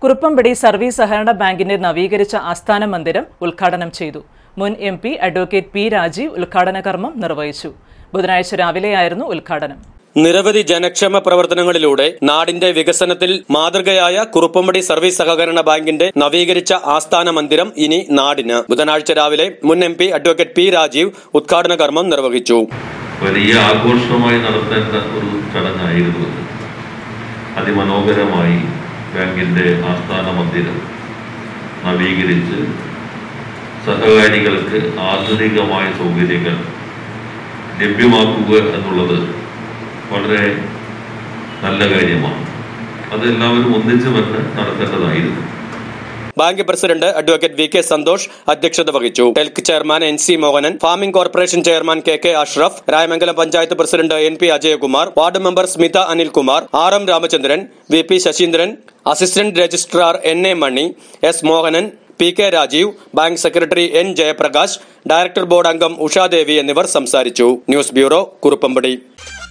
Kuruppampady service സഹകരണ ബാങ്കിന്റെ നവീകരിച്ച ആസ്ഥാന മന്ദിരം ഉദ്ഘാടനം ചെയ്തു മുൻ M P advocate P Rajeev ഉദ്ഘാടന കർമ്മം നിർവഹിച്ചു ബുധനാഴ്ച രാവിലെയായിരുന്നു ഉദ്ഘാടനം നിരവധി ജനക്ഷേമ പ്രവർത്തനങ്ങളിലൂടെ നാടിന്റെ വികസനത്തിൽ മാതൃകയായ കുറുപ്പമ്പടി സർവീസ് സഹകരണ ബാങ്കിന്റെ നവീകരിച്ച ആസ്ഥാന മന്ദിരം ഇനി നാടിന് ബുധനാഴ്ച രാവിലെ മുൻ M P advocate P Rajeev ഉദ്ഘാടന കർമ്മം നിർവഹിച്ചു വലിയ ആഘോഷമായി നടത്തേണ്ട ഒരു ചടങ്ങായിരുന്നു ഇത് അതിമനോഹരമായി ബാങ്കിൻ്റെ ആസ്ഥാന മന്ദിരം നവീകരിച്ച് സഹകാരികൾക്ക് ആധുനികമായ സൗകര്യങ്ങൾ ലഭ്യമാക്കുക എന്നുള്ളത് വളരെ നല്ല കാര്യമാണ് അത് എല്ലാവരും ഒന്നിച്ചു വന്ന് നടത്തേണ്ടതായിരുന്നു bank president advocate V K Santhosh അധ്യക്ഷത വഹിച്ചു TELK chairman N C Mohanan farming corporation chairman K K Ashraf Rayamangalam panchayat president N P Ajayakumar ward member Smitha Anilkumar R M Ramachandran V P Saseendran assistant registrar N A Mani S Mohanan P K Rajeev bank secretary N Jayaprakash director board അംഗം ഉഷാദേവി എന്നിവർ സംസാരിച്ചു news bureau Kuruppampady